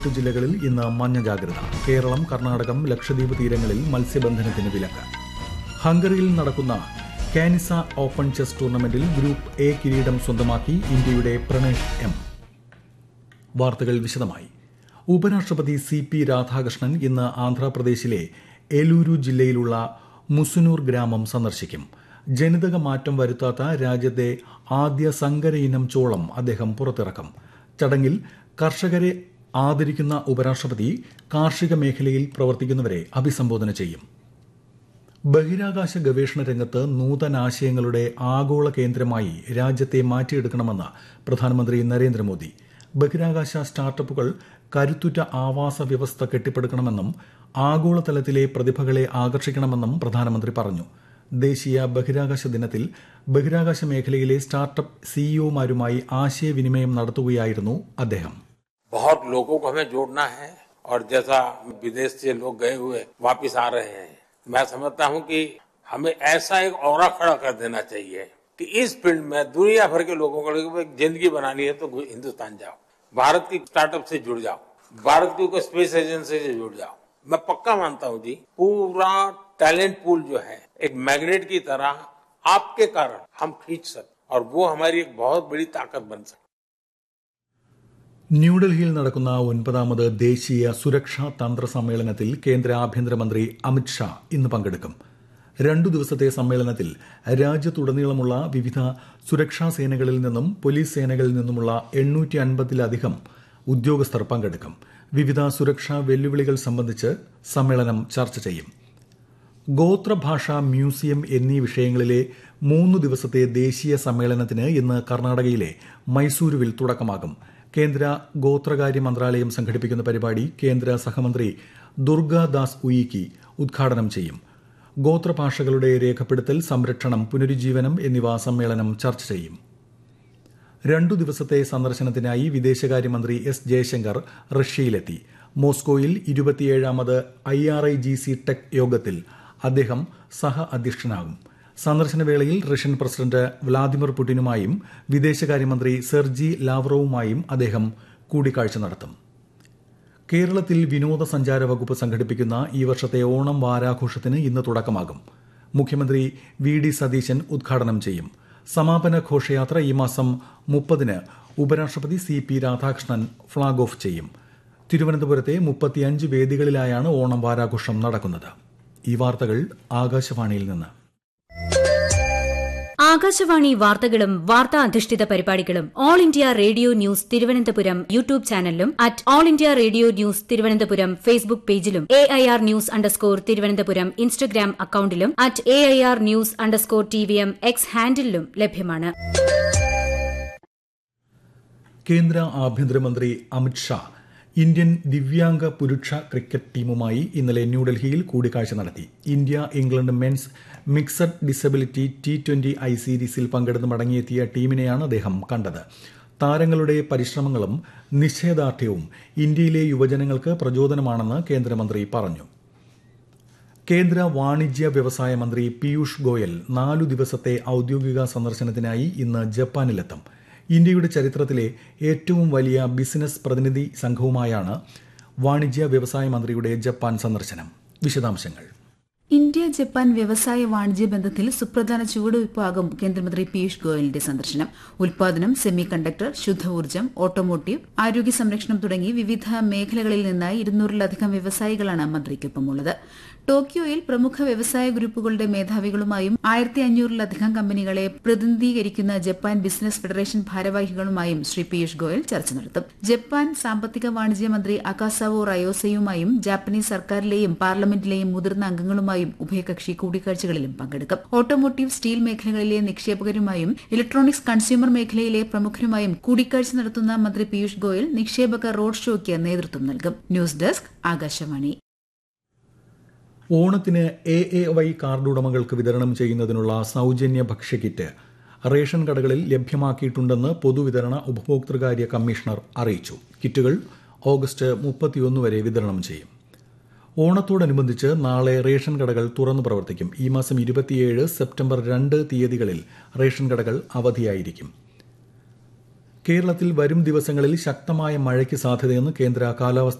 എട്ട് ജില്ലകളിൽ ഇന്ന് മഞ്ഞ ജാഗ്രത കേരളം കർണാടകം ലക്ഷദ്വീപ് തീരങ്ങളിൽ മത്സ്യബന്ധനത്തിന് വിലക്ക് ഹംഗറിയിൽ നടക്കുന്ന കാനിസ ഓപ്പൺ ചെസ് ടൂർണമെന്റിൽ ഗ്രൂപ്പ് എ കിരീടം സ്വന്തമാക്കി ഇന്ത്യയുടെ പ്രണേഷ് എം വാർത്തകൾ വിശദമായി ഉപരാഷ്ട്രപതി സി പി രാധാകൃഷ്ണൻ ഇന്ന് ആന്ധ്രാപ്രദേശിലെ എലൂരു ജില്ലയിലുള്ള മുസുനൂർ ഗ്രാമം സന്ദർശിക്കും ജനിതക മാറ്റം വരുത്താത്ത രാജ്യത്തെ ആദ്യ സങ്കര ഇനം ചോളം അദ്ദേഹം പുറത്തിറക്കും ചടങ്ങിൽ കർഷകരെ ആദരിക്കുന്ന ഉപരാഷ്ട്രപതി കാർഷിക മേഖലയിൽ പ്രവർത്തിക്കുന്നവരെ അഭിസംബോധന ചെയ്യും ബഹിരാകാശ ഗവേഷണ രംഗത്ത് നൂതനാശയങ്ങളുടെ ആഗോള കേന്ദ്രമായി രാജ്യത്തെ മാറ്റിയെടുക്കണമെന്ന് പ്രധാനമന്ത്രി നരേന്ദ്രമോദി ബഹിരാകാശ സ്റ്റാർട്ടപ്പുകൾ കരുത്തുറ്റ ആവാസ വ്യവസ്ഥ കെട്ടിപ്പടുക്കണമെന്നും ആഗോളതലത്തിലെ പ്രതിഭകളെ ആകർഷിക്കണമെന്നും പ്രധാനമന്ത്രി പറഞ്ഞു ദേശീയ ബഹിരാകാശ ദിനത്തിൽ ബഹിരാകാശ മേഖലയിലെ സ്റ്റാർട്ടപ്പ് സിഇഒമാരുമായി ആശയവിനിമയം നടത്തുകയായിരുന്നു അദ്ദേഹം बहुत लोगों को हमें जोड़ना है और जैसा विदेश से लोग गए हुए वापस आ रहे हैं मैं समझता हूं कि हमें ऐसा एक और खड़ा कर देना चाहिए कि इस फील्ड में दुनिया भर के लोगों को एक जिंदगी बनानी है तो हिंदुस्तान जाओ भारत की स्टार्टअप से जुड़ जाओ भारत की कोई स्पेस एजेंसी से जुड़ जाओ मैं पक्का मानता हूं जी पूरा टैलेंट पूल जो है एक मैग्नेट की तरह आपके कारण हम खींच सकते और वो हमारी एक बहुत बड़ी ताकत बन सकती ന്യൂഡൽഹിയിൽ നടക്കുന്ന ഒൻപതാമത് ദേശീയ സുരക്ഷാ തന്ത്ര സമ്മേളനത്തിൽ കേന്ദ്ര ആഭ്യന്തരമന്ത്രി അമിത്ഷാ ഇന്ന് പങ്കെടുക്കും രണ്ടു ദിവസത്തെ സമ്മേളനത്തിൽ രാജ്യത്തുടനീളമുള്ള വിവിധ സുരക്ഷാ സേനകളിൽ നിന്നും പോലീസ് സേനകളിൽ നിന്നുമുള്ള എണ്ണൂറ്റി അൻപതിലധികം ഉദ്യോഗസ്ഥർ പങ്കെടുക്കും വിവിധ സുരക്ഷാ വെല്ലുവിളികൾ സംബന്ധിച്ച് സമ്മേളനം ചർച്ച ചെയ്യും ഗോത്രഭാഷ മ്യൂസിയം എന്നീ വിഷയങ്ങളിലെ മൂന്ന് ദിവസത്തെ ദേശീയ സമ്മേളനത്തിന് ഇന്ന് കർണാടകയിലെ മൈസൂരുവിൽ തുടക്കമാകും കേന്ദ്ര ഗോത്രകാര്യ മന്ത്രാലയം സംഘടിപ്പിക്കുന്ന പരിപാടി കേന്ദ്ര സഹമന്ത്രി ദുർഗാദാസ് ഉയിക്കി ഉദ്ഘാടനം ചെയ്യും ഗോത്രഭാഷകളുടെ രേഖപ്പെടുത്തൽ സംരക്ഷണം പുനരുജ്ജീവനം എന്നിവ സമ്മേളനം ചർച്ച ചെയ്യും രണ്ടു ദിവസത്തെ സന്ദർശനത്തിനായി വിദേശകാര്യമന്ത്രി എസ് ജയശങ്കർ റഷ്യയിലെത്തി മോസ്കോയിൽ ഇരുപത്തിയേഴാമത് I R I G C TEC യോഗത്തിൽ അദ്ദേഹം സഹ അധ്യക്ഷനാകും സന്ദർശനവേളയിൽ റഷ്യൻ പ്രസിഡന്റ് വ്ളാദിമിർ പുടിനുമായും വിദേശകാര്യമന്ത്രി സെർജി ലാവ്റോവുമായും അദ്ദേഹം കൂടിക്കാഴ്ച നടത്തും കേരളത്തിൽ വിനോദസഞ്ചാര വകുപ്പ് സംഘടിപ്പിക്കുന്ന ഈ വർഷത്തെ ഓണം വാരാഘോഷത്തിന് ഇന്ന് തുടക്കമാകും മുഖ്യമന്ത്രി വി ഡി സതീശൻ ഉദ്ഘാടനം ചെയ്യും സമാപന ഘോഷയാത്ര ഈ മാസം മുപ്പതിന് ഉപരാഷ്ട്രപതി C P Radhakrishnan flag off ചെയ്യും തിരുവനന്തപുരത്തെ മുപ്പത്തിയഞ്ച് വേദികളിലായാണ് ഓണം വാരാഘോഷം നടക്കുന്നത് ഈ വാർത്തകൾ ആകാശവാണിയിൽ നിന്ന് ആകാശവാണി വാർത്തകളും വാർത്താ അധിഷ്ഠിത പരിപാടികളും all India radio news Thiruvananthapuram YouTube ചാനലിലും at all India radio news Thiruvananthapuram Facebook പേജിലും A I R news underscore Thiruvananthapuram Instagram അക്കൌണ്ടിലും at A I R news underscore T V M X ഹാൻഡിലും ലഭ്യമാണ് കേന്ദ്ര ആഭ്യന്തരമന്ത്രി അമിത്ഷാ ഇന്ത്യൻ ദിവ്യാംഗ പുരുഷ ക്രിക്കറ്റ് ടീമുമായി ഇന്നലെ ന്യൂഡൽഹിയിൽ കൂടിക്കാഴ്ച നടത്തി India England men's mixed disability T twenty I സീരീസിൽ പങ്കെടുത്ത് മടങ്ങിയെത്തിയ ടീമിനെയാണ് അദ്ദേഹം കണ്ടത് താരങ്ങളുടെ പരിശ്രമങ്ങളും നിശ്ചയദാർഢ്യവും ഇന്ത്യയിലെ യുവജനങ്ങൾക്ക് പ്രചോദനമാണെന്ന് കേന്ദ്രമന്ത്രി പറഞ്ഞു കേന്ദ്ര വാണിജ്യ വ്യവസായ മന്ത്രി പീയൂഷ് ഗോയൽ നാലു ദിവസത്തെ ഔദ്യോഗിക സന്ദർശനത്തിനായി ഇന്ന് ജപ്പാനിലെത്തും ഇന്ത്യയുടെ ചരിത്രത്തിലെ ഏറ്റവും വലിയ ബിസിനസ് പ്രതിനിധി സംഘവുമായാണ് വാണിജ്യ വ്യവസായ മന്ത്രിയുടെ ജപ്പാൻ സന്ദർശനം വിശദാംശങ്ങൾ ഇന്ത്യ ജപ്പാൻ വ്യവസായ വാണിജ്യ ബന്ധത്തിൽ സുപ്രധാന ചുവടുവയ്പാകും കേന്ദ്രമന്ത്രി പീയൂഷ് ഗോയലിന്റെ സന്ദർശനം ഉൽപാദനം സെമി കണ്ടക്ടർ ശുദ്ധ ഊർജ്ജം ഓട്ടോമോട്ടീവ് ആരോഗ്യ സംരക്ഷണം തുടങ്ങി വിവിധ മേഖലകളിൽ നിന്നായി ഇരുന്നൂറിലധികം വ്യവസായികളാണ് മന്ത്രിക്കൊപ്പമുള്ളത് ടോക്കിയോയിൽ പ്രമുഖ വ്യവസായ ഗ്രൂപ്പുകളുടെ മേധാവികളുമായും ആയിരത്തി അഞ്ഞൂറിലധികം കമ്പനികളെ പ്രതിനിധീകരിക്കുന്ന ജപ്പാൻ ബിസിനസ് ഫെഡറേഷൻ ഭാരവാഹികളുമായും ശ്രീ പീയൂഷ് ഗോയൽ ചർച്ച നടത്തും ജപ്പാൻ സാമ്പത്തിക വാണിജ്യ മന്ത്രി അകാസാവോ റയോസയുമായും ജാപ്പനീസ് സർക്കാരിലെയും പാർലമെന്റിലെയും മുതിർന്ന അംഗങ്ങളുമായും ഉഭയകക്ഷി കൂടിക്കാഴ്ചകളിലും പങ്കെടുക്കും ഓട്ടോമോട്ടീവ് സ്റ്റീൽ മേഖലകളിലെ നിക്ഷേപകരുമായും ഇലക്ട്രോണിക്സ് കൺസ്യൂമർ മേഖലയിലെ പ്രമുഖരുമായും കൂടിക്കാഴ്ച നടത്തുന്ന മന്ത്രി പീയൂഷ് ഗോയൽ നിക്ഷേപക റോഡ് ഷോയ്ക്ക് നേതൃത്വം നൽകും ന്യൂസ് ഡെസ്ക് ആകാശവാണി ഓണത്തിന് എ എ വൈ കാർഡ് ഉടമകൾക്ക് വിതരണം ചെയ്യുന്നതിനുള്ള സൌജന്യ ഭക്ഷ്യക്കിറ്റ് റേഷൻ കടകളിൽ ലഭ്യമാക്കിയിട്ടുണ്ടെന്ന് പൊതുവിതരണ ഉപഭോക്തൃകാര്യ കമ്മീഷണർ അറിയിച്ചു കിറ്റുകൾ ഓഗസ്റ്റ് മുപ്പത്തിയൊന്ന് വരെ വിതരണം ചെയ്യും ഓണത്തോടനുബന്ധിച്ച് നാളെ റേഷൻ കടകൾ തുറന്നു പ്രവർത്തിക്കും ഈ മാസം ഇരുപത്തിയേഴ് സെപ്റ്റംബർ രണ്ട് തീയതികളിൽ റേഷൻ കടകൾ അവധിയായിരിക്കും കേരളത്തിൽ വരും ദിവസങ്ങളിൽ ശക്തമായ മഴയ്ക്ക് സാധ്യതയെന്ന് കേന്ദ്ര കാലാവസ്ഥാ